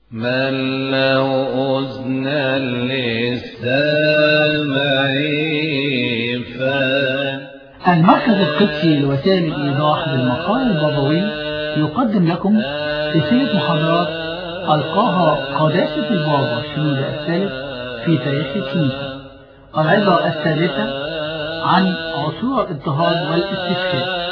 من له أذن للسامع فان المركز القدسي لوسائل الإيضاح بالمقال البابوي يقدم لكم سلسلة محاضرات ألقاها قداسة البابا شنودة الثالث في تاريخ الكنيسة العظة الثالثة عن عصور الاضطهاد والاستشهاد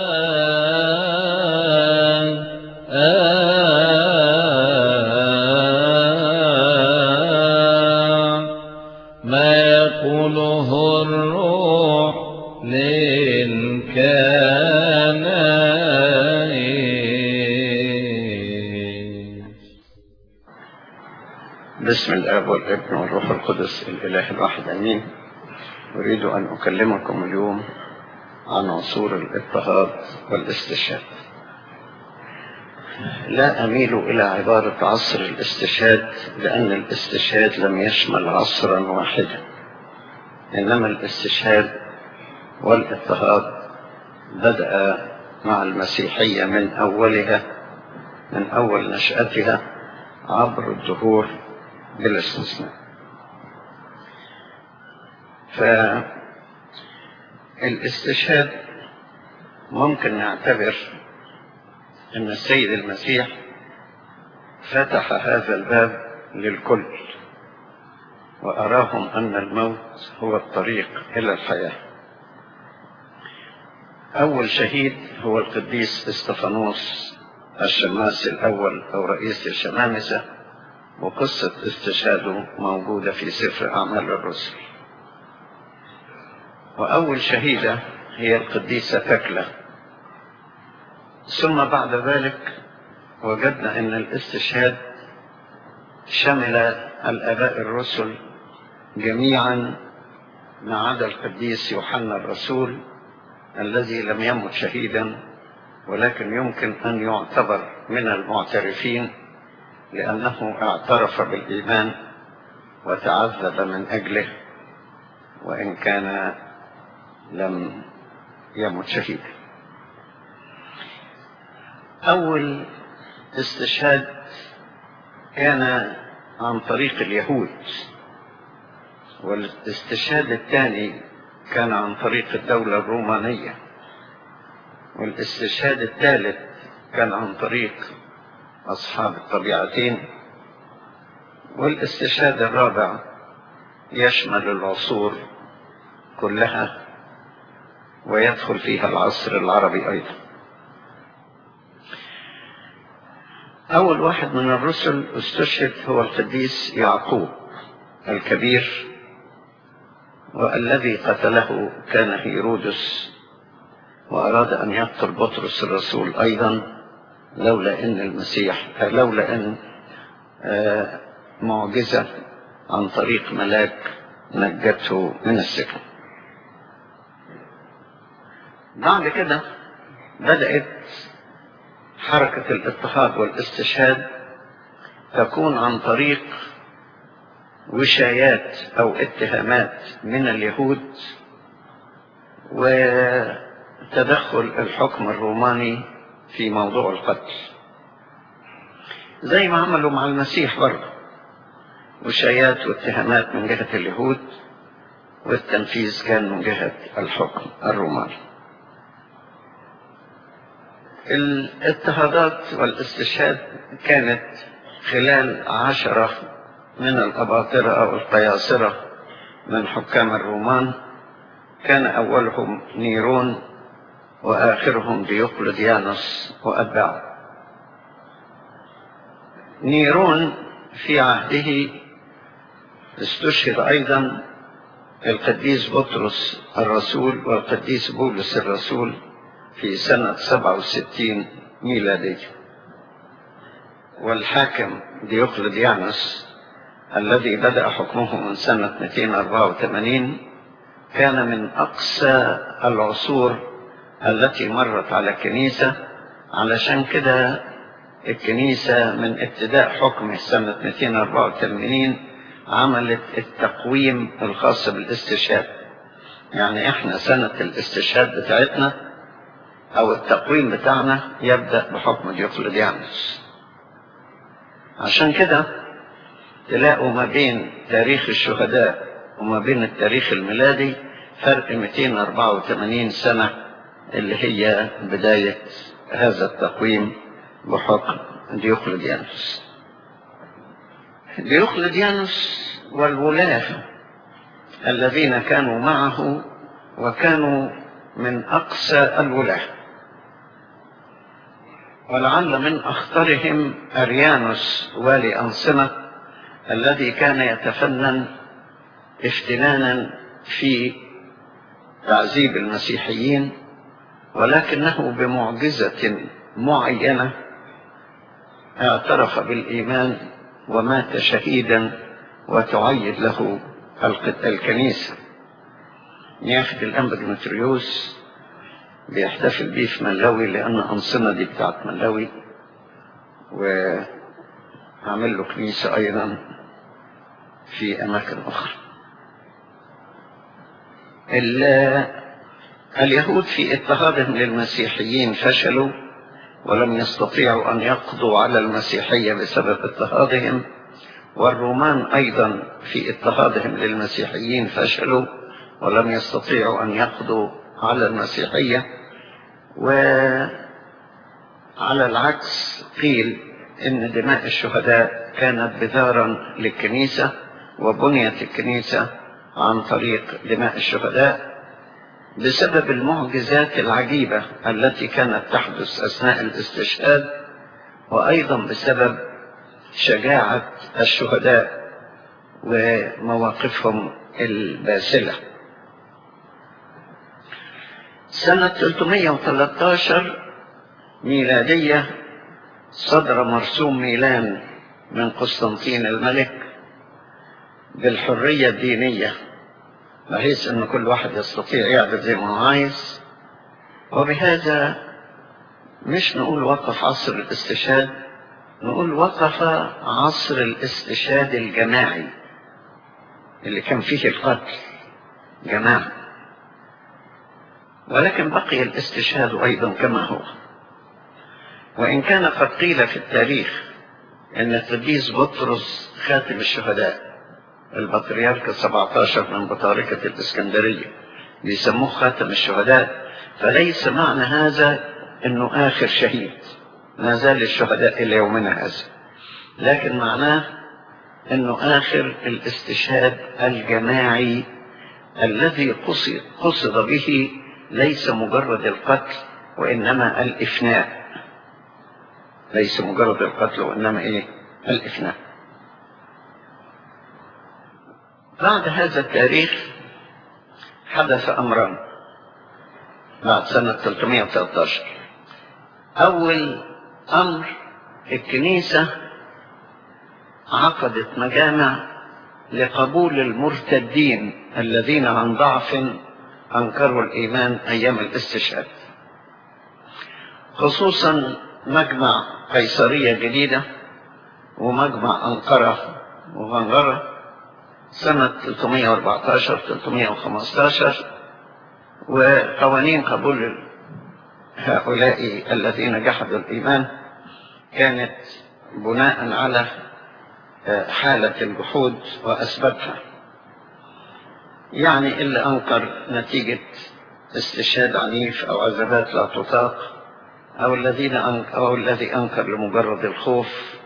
ما يقوله الروح للكنائس بسم الاب والابن والروح القدس الاله الواحد امين اريد ان اكلمكم اليوم عن عصور الاضطهاد والاستشهاد لا اميل الى عباره عصر الاستشهاد لان الاستشهاد لم يشمل عصرا واحدا انما الاستشهاد والاضطهاد بدا مع المسيحيه من اولها من اول نشاتها عبر الدهور بلا استثناء فالاستشهاد ممكن نعتبر ان السيد المسيح فتح هذا الباب للكل واراهم ان الموت هو الطريق الى الحياه اول شهيد هو القديس استفانوس الشماس الاول او رئيس الشمامسه وقصه استشهاده موجوده في سفر اعمال الرسل واول شهيده هي القديسه ثكله ثم بعد ذلك وجدنا ان الاستشهاد شمل الاباء الرسل جميعا ما عدا القديس يوحنا الرسول الذي لم يمت شهيدا ولكن يمكن ان يعتبر من المعترفين لانه اعترف بالايمان وتعذب من اجله وان كان لم يمت شهيدا أول استشهاد كان عن طريق اليهود والاستشهاد الثاني كان عن طريق الدولة الرومانية والاستشهاد الثالث كان عن طريق أصحاب الطبيعتين والاستشهاد الرابع يشمل العصور كلها ويدخل فيها العصر العربي أيضا أول واحد من الرسل استشهد هو القديس يعقوب الكبير والذي قتله كان هيرودس وأراد أن يقتل بطرس الرسول أيضا لولا أن المسيح لولا أن معجزة عن طريق ملاك نجته من السجن بعد كده بدأت حركة الاضطهاد والاستشهاد تكون عن طريق وشايات أو اتهامات من اليهود وتدخل الحكم الروماني في موضوع القتل زي ما عملوا مع المسيح برضه وشايات واتهامات من جهة اليهود والتنفيذ كان من جهة الحكم الروماني الاضطهادات والاستشهاد كانت خلال عشرة من الأباطرة أو القياصرة من حكام الرومان كان أولهم نيرون وآخرهم ديوقلديانوس وأتباعه نيرون في عهده استشهد أيضا القديس بطرس الرسول والقديس بولس الرسول في سنة 67 ميلادية والحاكم ديوقلديانوس الذي بدأ حكمه من سنة 284 كان من أقسى العصور التي مرت على الكنيسة علشان كده الكنيسة من ابتداء حكمه سنة 284 عملت التقويم الخاص بالاستشهاد يعني احنا سنة الاستشهاد بتاعتنا او التقويم بتاعنا يبدأ بحكم ديوقلديانوس عشان كده تلاقوا ما بين تاريخ الشهداء وما بين التاريخ الميلادي فرق 284 سنة اللي هي بداية هذا التقويم بحكم ديوقلديانوس ديوقلديانوس والولاة الذين كانوا معه وكانوا من أقسى الولاة ولعل من أخطرهم أريانوس والي أنصنة الذي كان يتفنن افتنانا في تعذيب المسيحيين ولكنه بمعجزة معينة اعترف بالإيمان ومات شهيدا وتعيد له الكنيسة ياخد الأنبا ديمتريوس بيحتفل بيه في ملاوي لأن أنصنة دي بتاعت ملاوي وعمل له كنيسة أيضا في أماكن أخرى اليهود في اضطهادهم للمسيحيين فشلوا ولم يستطيعوا أن يقضوا على المسيحية بسبب اضطهادهم والرومان أيضا في اضطهادهم للمسيحيين فشلوا ولم يستطيعوا أن يقضوا على المسيحية وعلى العكس قيل إن دماء الشهداء كانت بذارا للكنيسة وبنيت الكنيسة عن طريق دماء الشهداء بسبب المعجزات العجيبة التي كانت تحدث أثناء الاستشهاد وأيضا بسبب شجاعة الشهداء ومواقفهم الباسلة سنة 313 ميلادية صدر مرسوم ميلان من قسطنطين الملك بالحرية الدينية بحيث ان كل واحد يستطيع يعبد زي ما هو عايز وبهذا مش نقول وقف عصر الاستشهاد نقول وقف عصر الاستشهاد الجماعي اللي كان فيه القتل جماعي ولكن بقي الاستشهاد ايضا كما هو وان كان قد قيل في التاريخ ان القديس بطرس خاتم الشهداء البطريرك 17 من بطاركة الإسكندرية بيسموه خاتم الشهداء فليس معنى هذا أنه آخر شهيد ما زال الشهداء إلى يومنا هذا لكن معناه أنه آخر الاستشهاد الجماعي الذي قصد, قصد به ليس مجرد القتل وإنما الإفناء ليس مجرد القتل وإنما إيه الإفناء بعد هذا التاريخ حدث أمران بعد سنة 313 أول أمر الكنيسة عقدت مجامع لقبول المرتدين الذين عن ضعف أنكروا الإيمان أيام الاستشهاد خصوصا مجمع قيصرية جديدة ومجمع أنقرة وغنغرة سنة 314 315 وقوانين قبول هؤلاء الذين جحدوا الإيمان كانت بناء على حالة الجحود وأسبابها يعني اللي أنكر نتيجة استشهاد عنيف أو عذابات لا تطاق أو الذين أنكر أو الذي أنكر لمجرد الخوف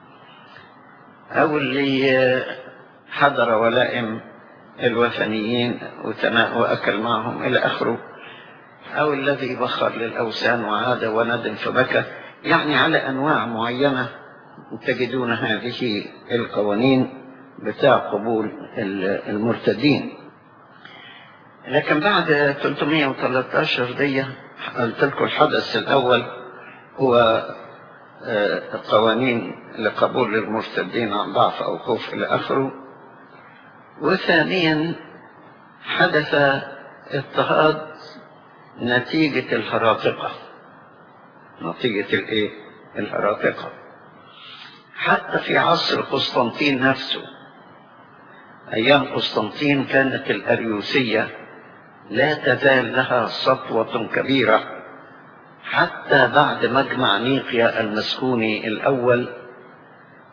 أو اللي حضر ولائم الوثنيين وأكل معهم إلى آخره أو الذي بخر للأوثان وعاد وندم فبكى يعني على أنواع معينة تجدون هذه القوانين بتاع قبول المرتدين لكن بعد 313 دي قلت لكم الحدث الأول هو القوانين لقبول المرتدين عن ضعف أو خوف إلى آخره وثانيا حدث اضطهاد نتيجة الهراطقة نتيجة الايه الهراطقة حتى في عصر قسطنطين نفسه ايام قسطنطين كانت الاريوسية لا تزال لها سطوة كبيرة حتى بعد مجمع نيقيا المسكوني الاول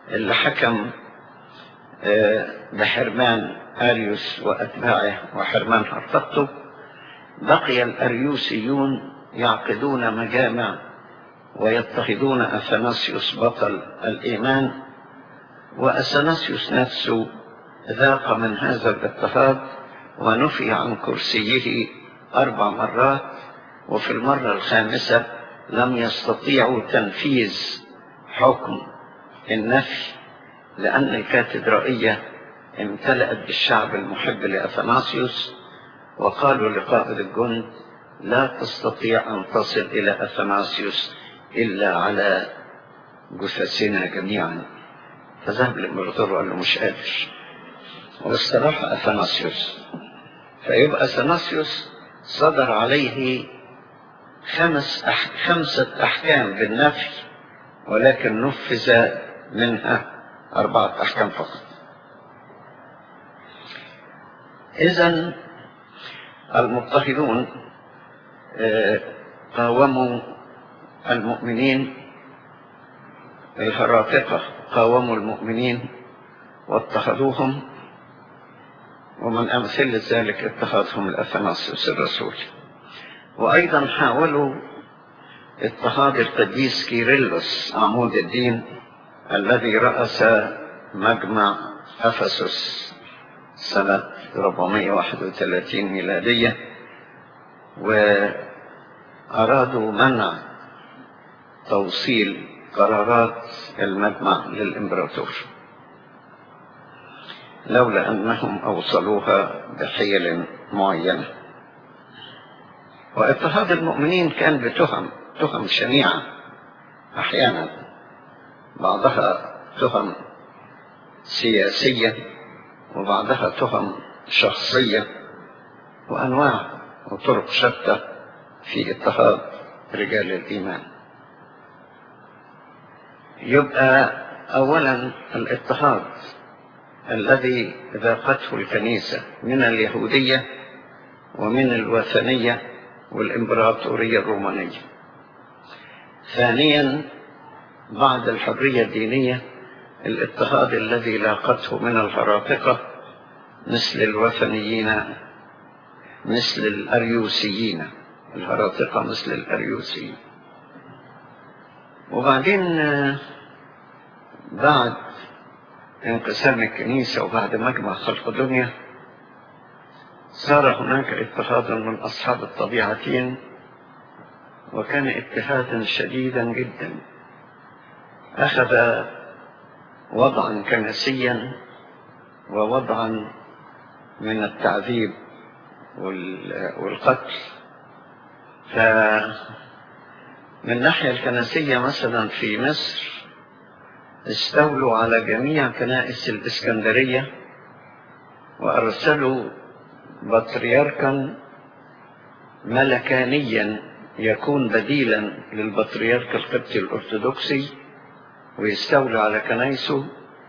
اللي حكم آه، بحرمان أريوس وأتباعه وحرمان هرطقته بقي الأريوسيون يعقدون مجامع ويتخذون أثناسيوس بطل الإيمان وأثناسيوس نفسه ذاق من هذا الاضطهاد ونفي عن كرسيه أربع مرات وفي المرة الخامسة لم يستطيعوا تنفيذ حكم النفي لأن الكاتدرائية امتلأت بالشعب المحب لأثناسيوس وقالوا لقائد الجند لا تستطيع أن تصل إلى أثناسيوس إلا على جثثنا جميعا فذهب الإمبراطور وقال له مش قادر واستراح أثناسيوس فيبقى أثناسيوس صدر عليه خمس أح... خمسة أحكام بالنفي ولكن نفذ منها أربعة أحكام فقط إذا المضطهدون آه، قاوموا المؤمنين الهرافقة قاوموا المؤمنين واضطهدوهم ومن أمثلة ذلك اضطهادهم الأثناسيوس الرسول وأيضا حاولوا اضطهاد القديس كيرلس عمود الدين الذي رأس مجمع أفسس سنة 431 ميلادية وأرادوا منع توصيل قرارات المجمع للإمبراطور لولا أنهم أوصلوها بحيل معينة واضطهاد المؤمنين كان بتهم تهم شنيعة أحيانا بعضها تهم سياسية وبعضها تهم شخصية وأنواع وطرق شتى في اضطهاد رجال الإيمان يبقى أولا الاضطهاد الذي ذاقته الكنيسة من اليهودية ومن الوثنية والإمبراطورية الرومانية ثانيا بعد الحرية الدينية الاضطهاد الذي لاقته من الهرافقة مثل الوثنيين مثل الأريوسيين الهرافقة مثل الأريوسيين وبعدين آه، بعد انقسام الكنيسة وبعد مجمع خلق دنيا صار هناك اضطهاد من أصحاب الطبيعتين وكان اضطهادا شديدا جدا أخذ وضعا كنسيا ووضعا من التعذيب وال- والقتل فمن الناحية الكنسية مثلا في مصر استولوا على جميع كنائس الإسكندرية وأرسلوا بطريركا ملكانيا يكون بديلا للبطريرك القبطي الأرثوذكسي ويستولى على كنايسه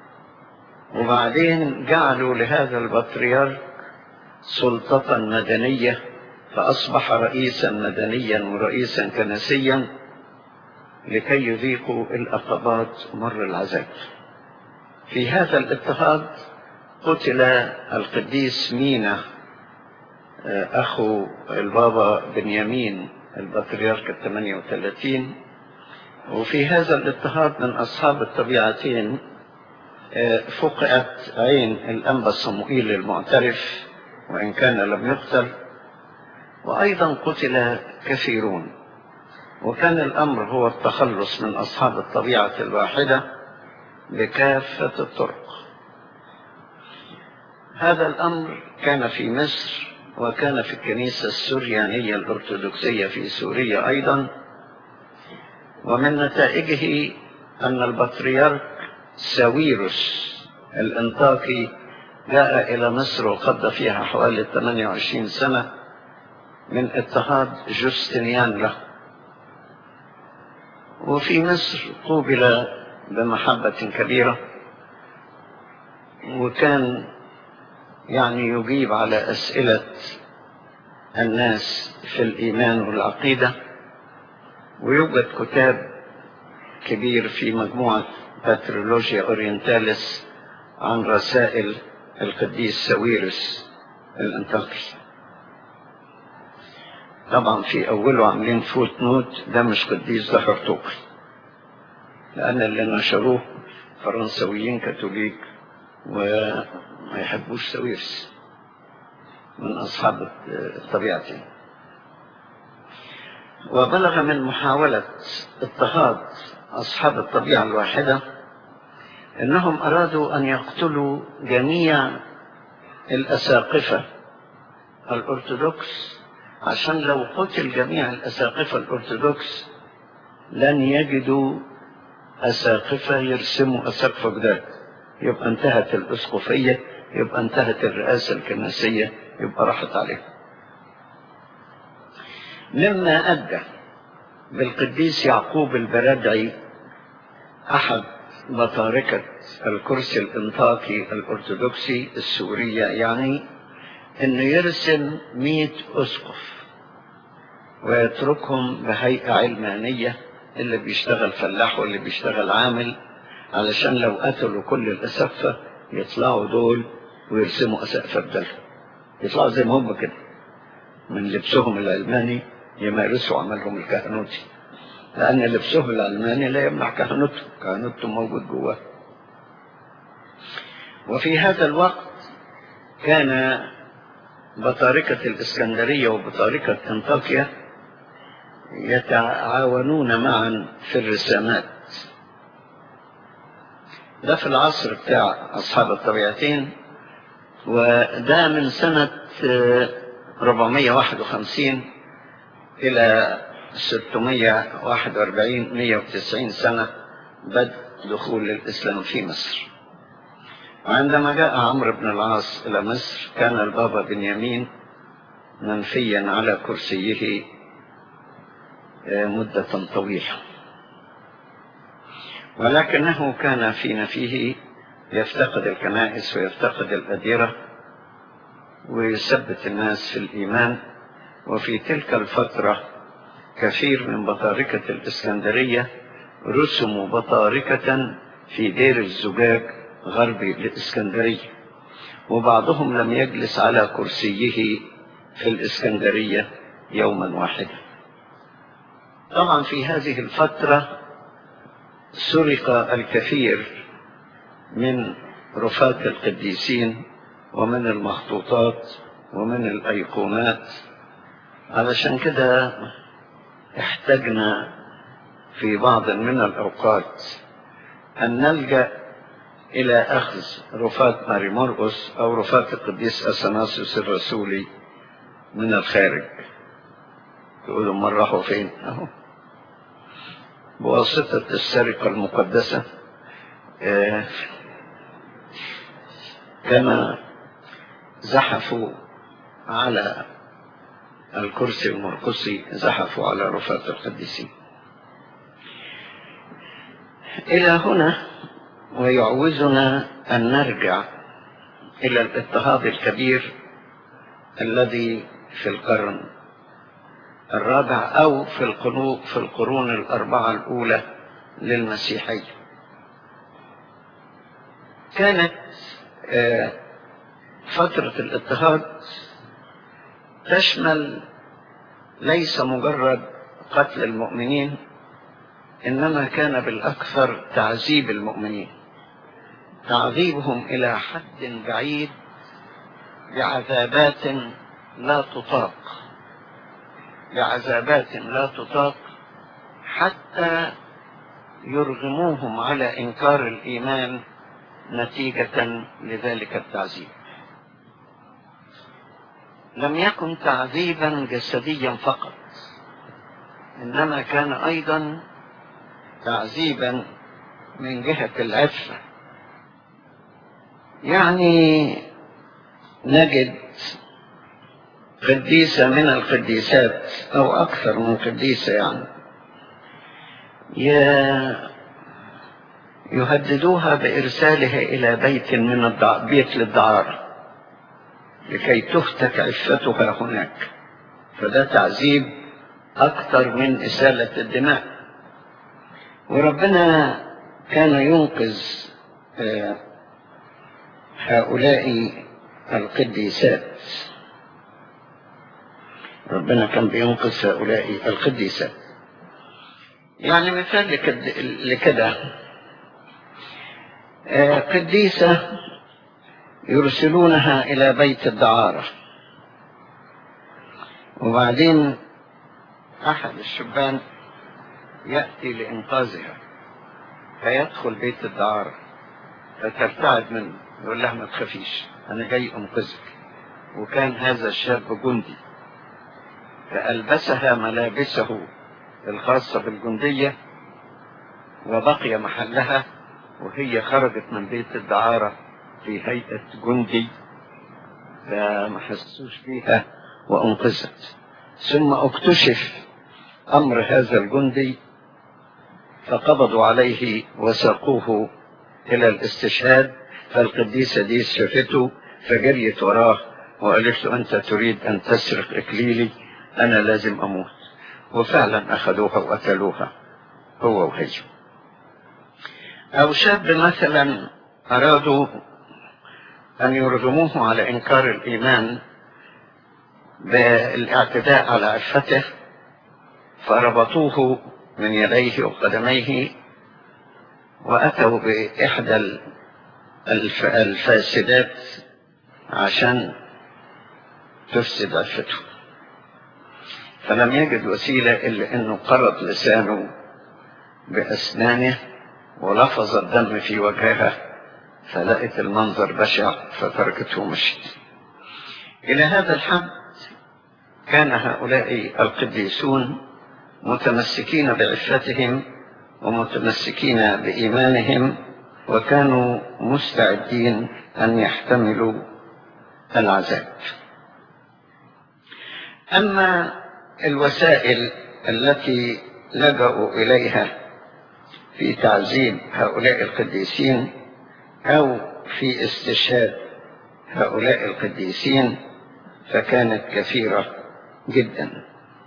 وبعدين جعلوا لهذا البطريرك سلطة مدنية فأصبح رئيسا مدنيا ورئيسا كنسيا لكي يذيقوا الأقباط مر العذاب في هذا الاضطهاد قتل القديس مينا آه، أخو البابا بنيامين البطريرك الثمانية وثلاثين وفي هذا الاضطهاد من أصحاب الطبيعتين آه، فقعت عين الأنبا صموئيل المعترف وإن كان لم يقتل وأيضا قتل كثيرون وكان الأمر هو التخلص من أصحاب الطبيعة الواحدة بكافة الطرق هذا الأمر كان في مصر وكان في الكنيسة السريانية الأرثوذكسية في سوريا أيضا ومن نتائجه أن البطريرك ساويروس الانطاكي جاء إلى مصر وقضى فيها حوالي 28 سنة من اضطهاد جوستنيان له وفي مصر قوبل بمحبة كبيرة وكان يعني يجيب على أسئلة الناس في الإيمان والعقيدة ويوجد كتاب كبير في مجموعة باترولوجيا اورينتاليس عن رسائل القديس ساويرس الانطاكي طبعا في اوله عاملين فوت نوت ده مش قديس ده هرطوقي لان اللي نشروه فرنسويين كاثوليك وما يحبوش ساويرس من اصحاب الطبيعه وبلغ من محاولة اضطهاد أصحاب الطبيعة الواحدة أنهم أرادوا أن يقتلوا جميع الأساقفة الأرثوذكس عشان لو قتل جميع الأساقفة الأرثوذكس لن يجدوا أساقفة يرسموا أساقفة جداد يبقى انتهت الأسقفية يبقى انتهت الرئاسة الكنسية يبقى راحت عليهم مما أدى بالقديس يعقوب البردعي أحد بطاركة الكرسي الإنطاكي الأرثوذكسي السورية يعني إنه يرسم مئة أسقف ويتركهم بهيئة علمانية اللي بيشتغل فلاح واللي بيشتغل عامل علشان لو قتلوا كل الأسقفة يطلعوا دول ويرسموا أسقفة بدلهم يطلعوا زي ما هم كده من لبسهم العلماني يمارسوا عملهم الكهنوتي لأن لبسهم العلماني لا يمنع كهنوتهم كهنوتهم موجود جواه وفي هذا الوقت كان بطاركة الإسكندرية وبطاركة أنطاكيا يتعاونون معا في الرسامات ده في العصر بتاع أصحاب الطبيعتين وده من سنة 451 إلى 641 190 سنة بدء دخول الإسلام في مصر وعندما جاء عمرو بن العاص إلى مصر كان البابا بنيامين منفيا على كرسيه مدة طويلة ولكنه كان في نفيه يفتقد الكنائس ويفتقد الأديرة ويثبت الناس في الإيمان وفي تلك الفترة كثير من بطاركة الإسكندرية رسموا بطاركة في دير الزجاج غربي الإسكندرية وبعضهم لم يجلس على كرسيه في الإسكندرية يوما واحدا طبعا في هذه الفترة سرق الكثير من رفات القديسين ومن المخطوطات ومن الأيقونات علشان كده احتجنا في بعض من الأوقات أن نلجأ إلى أخذ رفات ماري مرقس أو رفات القديس أثناسيوس الرسولي من الخارج تقولوا ما راحوا فين أهو بواسطة السرقة المقدسة آه كما زحفوا على الكرسي المرقسي زحفوا على رفات القديسين إلى هنا ويعوزنا أن نرجع إلى الاضطهاد الكبير الذي في القرن الرابع أو في القرون في القرون الأربعة الأولى للمسيحية كانت فترة الاضطهاد تشمل ليس مجرد قتل المؤمنين إنما كان بالأكثر تعذيب المؤمنين تعذيبهم إلى حد بعيد بعذابات لا تطاق بعذابات لا تطاق حتى يرغموهم على إنكار الإيمان نتيجة لذلك التعذيب لم يكن تعذيبا جسديا فقط إنما كان أيضا تعذيبا من جهة العفة يعني نجد قديسة من القديسات أو أكثر من قديسة يعني يهددوها بإرسالها إلى بيت من الدع... بيت للدعارة لكي تفتك عفتها هناك فده تعذيب أكثر من إسالة الدماء وربنا كان ينقذ آه، هؤلاء القديسات ربنا كان بينقذ هؤلاء القديسات يعني مثال لكد- لكده آه، قديسة يرسلونها إلى بيت الدعارة وبعدين أحد الشبان يأتي لإنقاذها فيدخل بيت الدعارة فترتعد منه يقول لها ما تخافيش أنا جاي أنقذك وكان هذا الشاب جندي فألبسها ملابسه الخاصة بالجندية وبقي محلها وهي خرجت من بيت الدعارة في هيئة جندي فما حسوش بيها وانقذت ثم اكتشف امر هذا الجندي فقبضوا عليه وساقوه الى الاستشهاد فالقديسة دي شافته فجريت وراه وقالت له انت تريد ان تسرق اكليلي انا لازم اموت وفعلا اخذوها وقتلوها هو وهي او شاب مثلا ارادوا ان يرغموه على انكار الايمان بالاعتداء على عفته فربطوه من يديه وقدميه واتوا باحدى ال- الف- الفاسدات عشان تفسد عفته فلم يجد وسيله الا انه قرض لسانه باسنانه ولفظ الدم في وجهها فلقت المنظر بشع فتركته ومشت إلى هذا الحد كان هؤلاء القديسون متمسكين بعفتهم ومتمسكين بإيمانهم وكانوا مستعدين أن يحتملوا العذاب أما الوسائل التي لجأوا إليها في تعذيب هؤلاء القديسين أو في استشهاد هؤلاء القديسين فكانت كثيرة جدا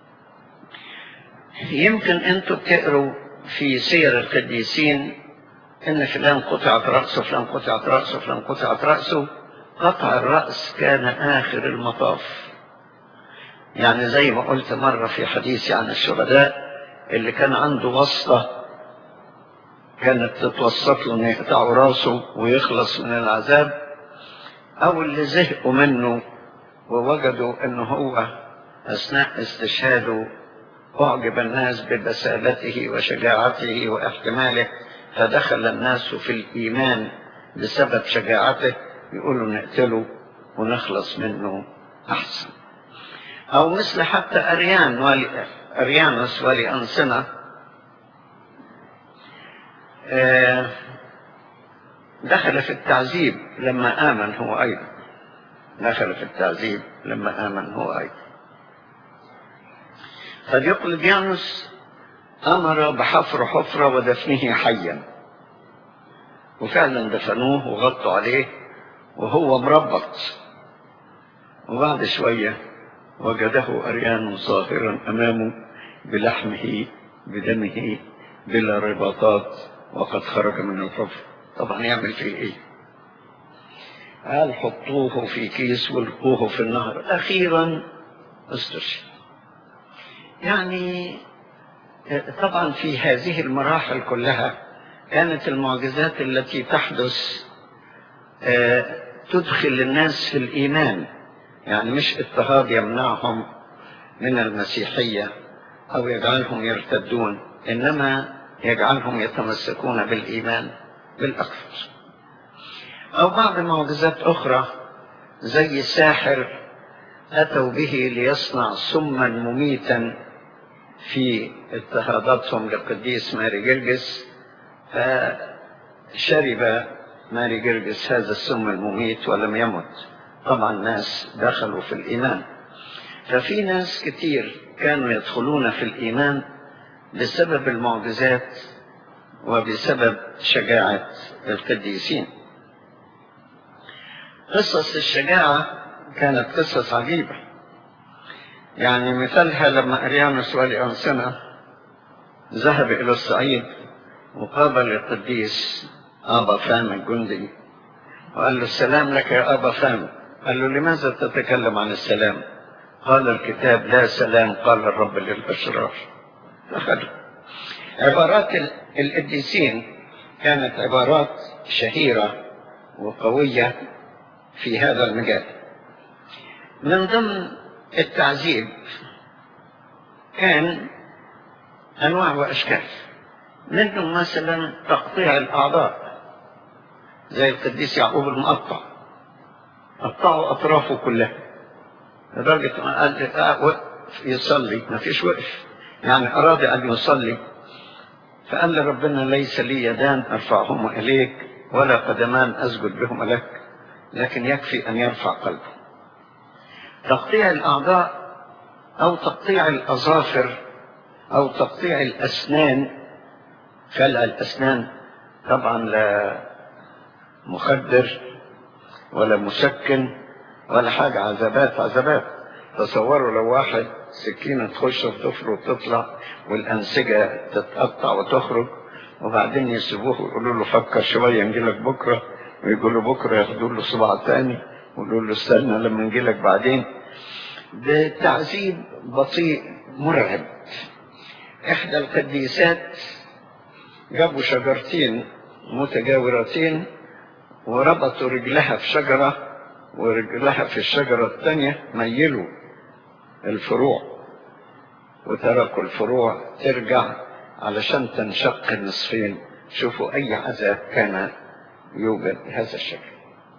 يمكن أنتم تقروا في سير القديسين إن فلان قطعت رأسه فلان قطعت رأسه فلان قطعت رأسه قطع الرأس كان آخر المطاف يعني زي ما قلت مرة في حديثي عن الشهداء اللي كان عنده واسطة كانت تتوسط له ان يقطعوا راسه ويخلص من العذاب او اللي زهقوا منه ووجدوا ان هو اثناء استشهاده اعجب الناس ببسالته وشجاعته واحتماله فدخل الناس في الايمان بسبب شجاعته يقولوا نقتله ونخلص منه احسن او مثل حتى اريان والي اريانوس ولي انصنه آه، دخل في التعذيب لما آمن هو أيضا دخل في التعذيب لما آمن هو أيضا فديوقلديانوس أمر بحفر حفرة ودفنه حيا وفعلا دفنوه وغطوا عليه وهو مربط وبعد شوية وجده أريان ظاهرا أمامه بلحمه بدمه بلا رباطات وقد خرج من الحفر طبعا يعمل فيه ايه قال حطوه في كيس والقوه في النهر اخيرا استشهد يعني طبعا في هذه المراحل كلها كانت المعجزات التي تحدث آه، تدخل الناس في الايمان يعني مش اضطهاد يمنعهم من المسيحيه او يجعلهم يرتدون انما يجعلهم يتمسكون بالايمان بالاكثر او بعض معجزات اخرى زي الساحر اتوا به ليصنع سما مميتا في اضطهاداتهم للقديس ماري جرجس فشرب ماري جرجس هذا السم المميت ولم يمت طبعا ناس دخلوا في الايمان ففي ناس كتير كانوا يدخلون في الايمان بسبب المعجزات وبسبب شجاعة القديسين قصص الشجاعة كانت قصص عجيبة يعني مثالها لما أريانوس ولي أنسنة ذهب إلى الصعيد وقابل القديس أبا فام الجندي وقال له السلام لك يا أبا فام قال له لماذا تتكلم عن السلام قال الكتاب لا سلام قال الرب للأشرار دخل عبارات ال- القديسين كانت عبارات شهيرة وقوية في هذا المجال من ضمن التعذيب كان أنواع وأشكال منهم مثلا تقطيع الأعضاء زي القديس يعقوب المقطع قطعوا أطرافه كلها لدرجة ما قال آه وقف يصلي ما فيش وقف يعني أراد أن يصلي فقال لربنا ليس لي يدان أرفعهما إليك ولا قدمان أسجد بهما لك لكن يكفي أن يرفع قلبه تقطيع الأعضاء أو تقطيع الأظافر أو تقطيع الأسنان خلع الأسنان طبعا لا مخدر ولا مسكن ولا حاجة عذابات عذابات تصوروا لو واحد سكينة تخش وتفر وتطلع والأنسجة تتقطع وتخرج وبعدين يسيبوه ويقولوا له فكر شوية نجيلك بكرة ويقولوا بكرة ياخدوا له صباع تاني ويقولوا له استنى لما نجيلك بعدين ده تعذيب بطيء مرعب إحدى القديسات جابوا شجرتين متجاورتين وربطوا رجلها في شجرة ورجلها في الشجرة الثانية ميلوا الفروع وتركوا الفروع ترجع علشان تنشق النصفين شوفوا أي عذاب كان يوجد بهذا الشكل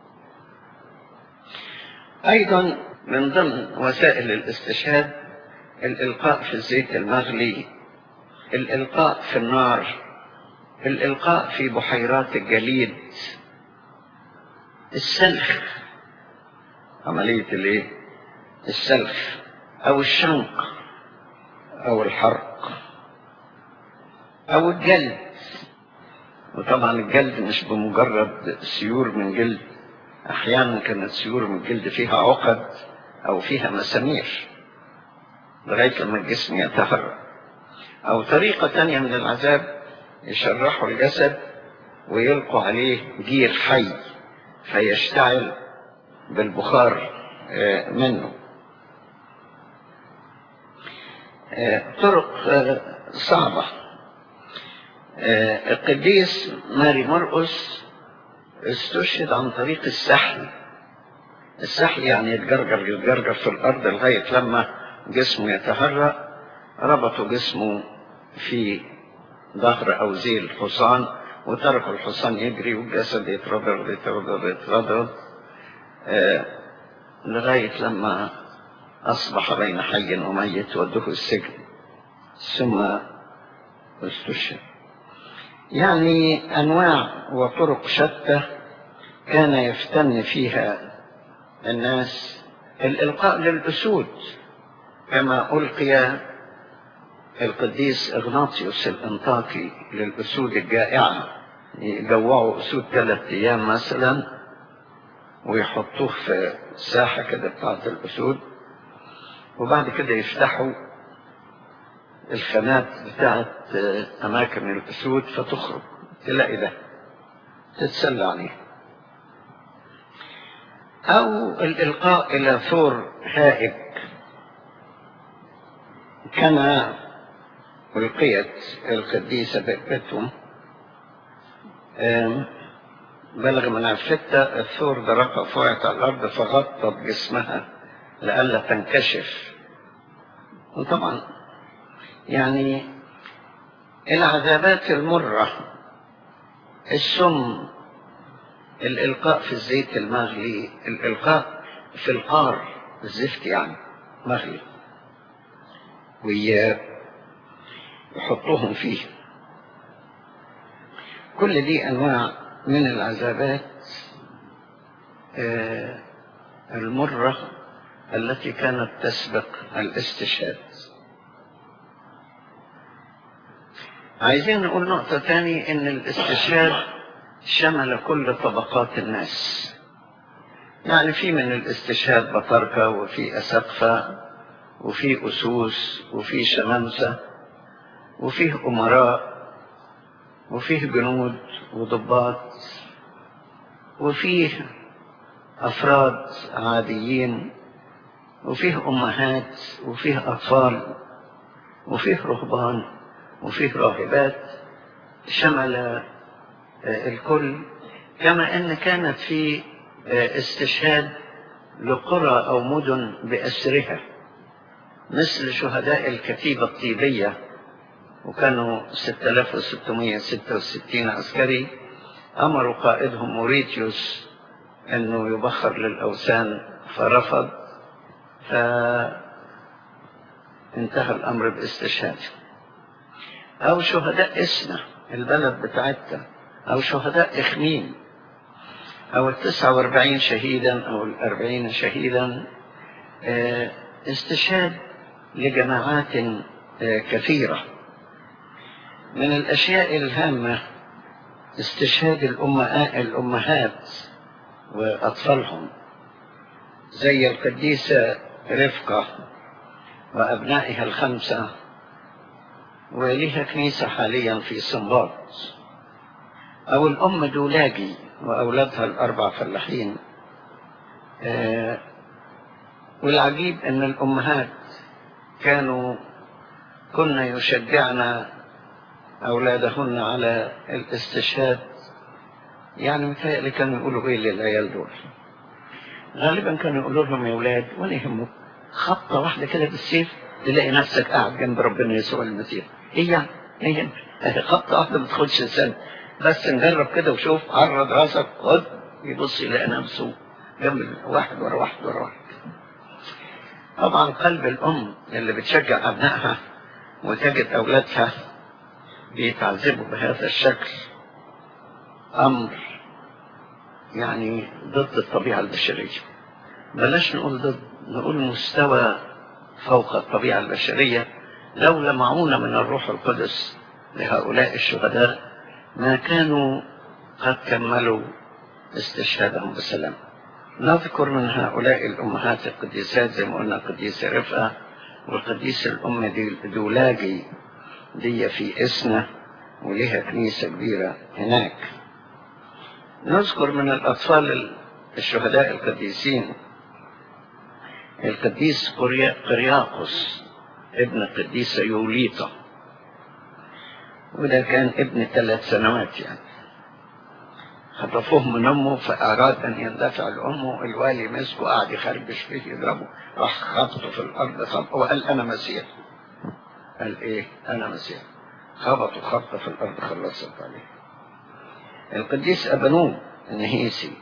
أيضا من ضمن وسائل الاستشهاد الإلقاء في الزيت المغلي الإلقاء في النار الإلقاء في بحيرات الجليد السلخ عملية الايه السلخ او الشنق او الحرق او الجلد وطبعا الجلد مش بمجرد سيور من جلد احيانا كانت سيور من الجلد فيها عقد او فيها مسامير لغاية لما الجسم يتحرك او طريقة تانية من العذاب يشرحوا الجسد ويلقوا عليه جير حي فيشتعل بالبخار آه، منه آه، طرق آه، صعبة آه، القديس ماري مرقس استشهد عن طريق السحل السحل يعني يتجرجر يتجرجر في الأرض لغاية لما جسمه يتهرأ ربطوا جسمه في ظهر أو ذيل الحصان وتركوا الحصان يجري والجسد يتردد يتردد يتردد آه، لغاية لما أصبح بين حي وميت ودوه السجن ثم استشهد يعني أنواع وطرق شتى كان يفتن فيها الناس الإلقاء للأسود كما ألقي القديس إغناطيوس الإنطاكي للأسود الجائعة يجوعوا أسود ثلاثة أيام مثلا ويحطوه في ساحة كده بتاعت الأسود وبعد كده يفتحوا الخانات بتاعت أماكن الأسود فتخرج تلاقي ده تتسلى عليه أو الإلقاء إلى ثور هائج كما ألقيت القديسة بئتهم بلغ من عفتها الثور درقة فوقت على الأرض فغطت جسمها لئلا تنكشف وطبعا يعني العذابات المرة السم الإلقاء في الزيت المغلي الإلقاء في القار الزفت يعني مغلي ويحطوهم فيه كل دي أنواع من العذابات آه، المرة التي كانت تسبق الاستشهاد عايزين نقول نقطة تاني ان الاستشهاد شمل كل طبقات الناس يعني في من الاستشهاد بطاركة وفي أسقفة وفي أسوس وفي شمامسة وفيه أمراء وفيه جنود وضباط وفيه أفراد عاديين وفيه أمهات وفيه أطفال وفيه رهبان وفيه راهبات شمل آه، الكل كما أن كانت في آه، استشهاد لقرى أو مدن بأسرها مثل شهداء الكتيبة الطيبية وكانوا 6666 عسكري أمروا قائدهم موريتيوس أنه يبخر للأوثان فرفض فانتهى الأمر باستشهاده أو شهداء إسنا البلد بتاعتها أو شهداء إخميم أو التسعة واربعين شهيدا أو الأربعين شهيدا آه، استشهاد لجماعات آه، كثيرة من الأشياء الهامة استشهاد الأمهات, الأمهات وأطفالهم زي القديسة رفقة وأبنائها الخمسة وليها كنيسة حاليا في سنباط أو الأم دولاجي وأولادها الأربع فلاحين آه، والعجيب أن الأمهات كانوا كنا يشجعن أولادهن على الاستشهاد يعني متهيألي كانوا يقولوا إيه للعيال دول غالبا كانوا يقولوا لهم يا أولاد ولا يهمك خبطة واحدة كده بالسيف تلاقي نفسك قاعد جنب ربنا يسوع المسيح إيه يعني؟ إيه يعني؟ أهي خبطة واحدة ما تاخدش سنة بس نجرب كده وشوف عرض راسك خد يبص يلاقي نفسه جنب واحد ورا واحد ورا واحد طبعا قلب الأم اللي بتشجع أبنائها وتجد أولادها بيتعذبوا بهذا الشكل أمر يعني ضد الطبيعة البشرية بلاش نقول ضد نقول مستوى فوق الطبيعة البشرية لو لمعونا من الروح القدس لهؤلاء الشهداء ما كانوا قد كملوا استشهادهم بسلام نذكر من هؤلاء الأمهات القديسات زي ما قلنا القديسة رفقة والقديسة الأم دي دولاجي دي في إسنا ولها كنيسة كبيرة هناك نذكر من الأطفال الشهداء القديسين القديس قريا- قرياقس ابن القديسة يوليطة وده كان ابن ثلاث سنوات يعني خطفوه من امه فاراد ان يندفع لامه الوالي مسكه قعد يخربش فيه يضربه راح خبطه في الارض خبطه وقال انا مسيح قال ايه انا مسيح خبطه خبطه في الارض خلصت عليه القديس ابنوب النهيسي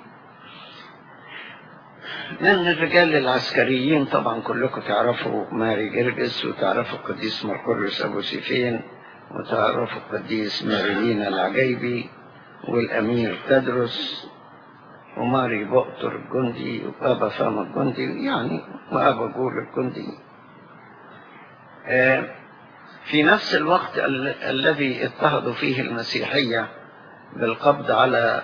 من الرجال العسكريين طبعا كلكم تعرفوا ماري جرجس وتعرفوا القديس مرقرس ابو سيفين وتعرفوا القديس ماريلينا العجيبي والامير تدرس وماري بؤتر الجندي وابا فام الجندي يعني وابا جول الجندي آه، في نفس الوقت ال- الذي اضطهدوا فيه المسيحية بالقبض على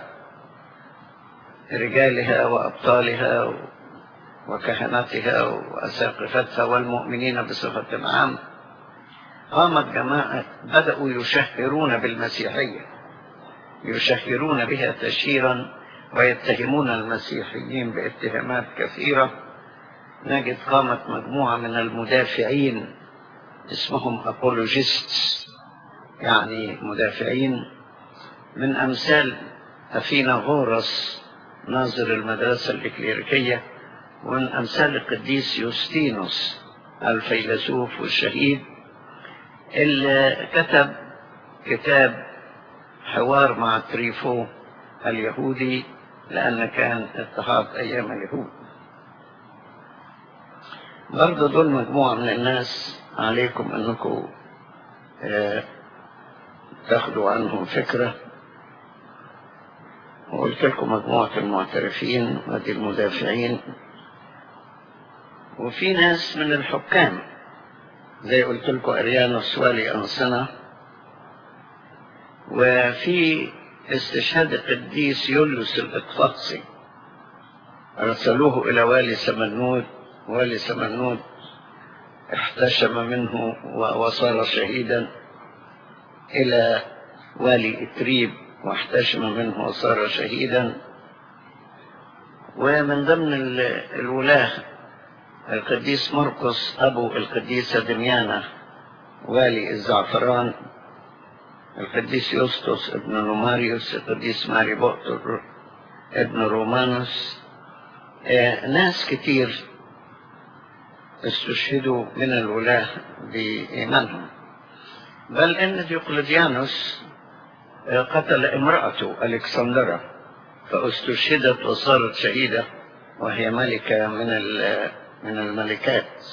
رجالها وأبطالها و- وكهنتها وأساقفتها والمؤمنين بصفة عامة قامت جماعة بدأوا يشهرون بالمسيحية يشهرون بها تشهيرا ويتهمون المسيحيين باتهامات كثيرة نجد قامت مجموعة من المدافعين اسمهم أبولوجيست يعني مدافعين من أمثال أفينا غورس ناظر المدرسة الإكليريكية ومن أمثال القديس يوستينوس الفيلسوف والشهيد اللي كتب كتاب حوار مع تريفو اليهودي لأن كان اضطهاد أيام اليهود برضه دول مجموعة من الناس عليكم أنكم آه، تاخدوا عنهم فكرة وقلت لكم مجموعة المعترفين ودي المدافعين وفي ناس من الحكام زي قلت لكم أريانوس والي أنصنة وفي استشهاد القديس يوليوس الإقفاصي أرسلوه إلى والي سمنود والي سمنود احتشم منه و- وصار شهيدا إلى والي إتريب واحتشم منه وصار شهيدا ومن ضمن ال- الولاة القديس مرقس أبو القديسة دميانة والي الزعفران القديس يوسطس ابن روماريوس القديس ماري بؤتر ابن رومانوس آه، ناس كتير استشهدوا من الولاة بإيمانهم بل إن ديوقلديانوس آه، قتل امرأته ألكسندرا فاستشهدت وصارت شهيدة وهي ملكة من ال- من الملكات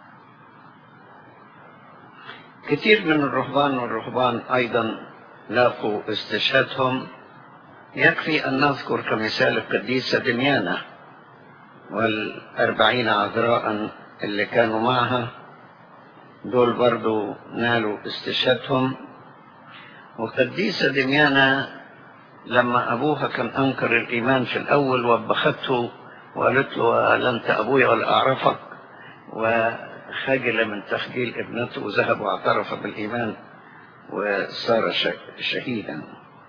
كثير من الرهبان والرهبان أيضا لاقوا استشهادهم يكفي أن نذكر كمثال القديسة دميانة والأربعين عذراء اللي كانوا معها دول برضو نالوا استشهادهم وقديسة دميانة لما أبوها كان أنكر الإيمان في الأول وبخته وقالت له لا أنت أبويا ولا أعرفك وخجل من تخجيل ابنته وذهب واعترف بالإيمان وصار ش- شهيدا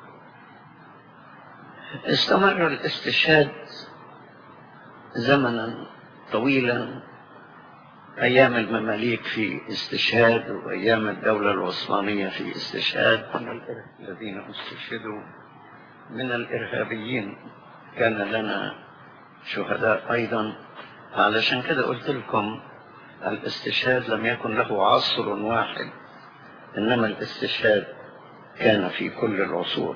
استمر الاستشهاد زمنا طويلا أيام المماليك في استشهاد وأيام الدولة العثمانية في استشهاد من الإر- الذين استشهدوا من الإرهابيين كان لنا شهداء أيضا علشان كده قلت لكم الاستشهاد لم يكن له عصر واحد إنما الاستشهاد كان في كل العصور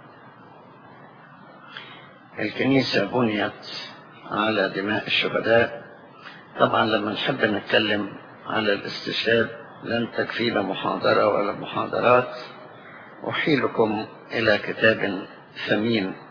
الكنيسة بنيت على دماء الشهداء طبعا لما نحب نتكلم على الاستشهاد لن تكفينا محاضرة ولا محاضرات أحيلكم إلى كتاب ثمين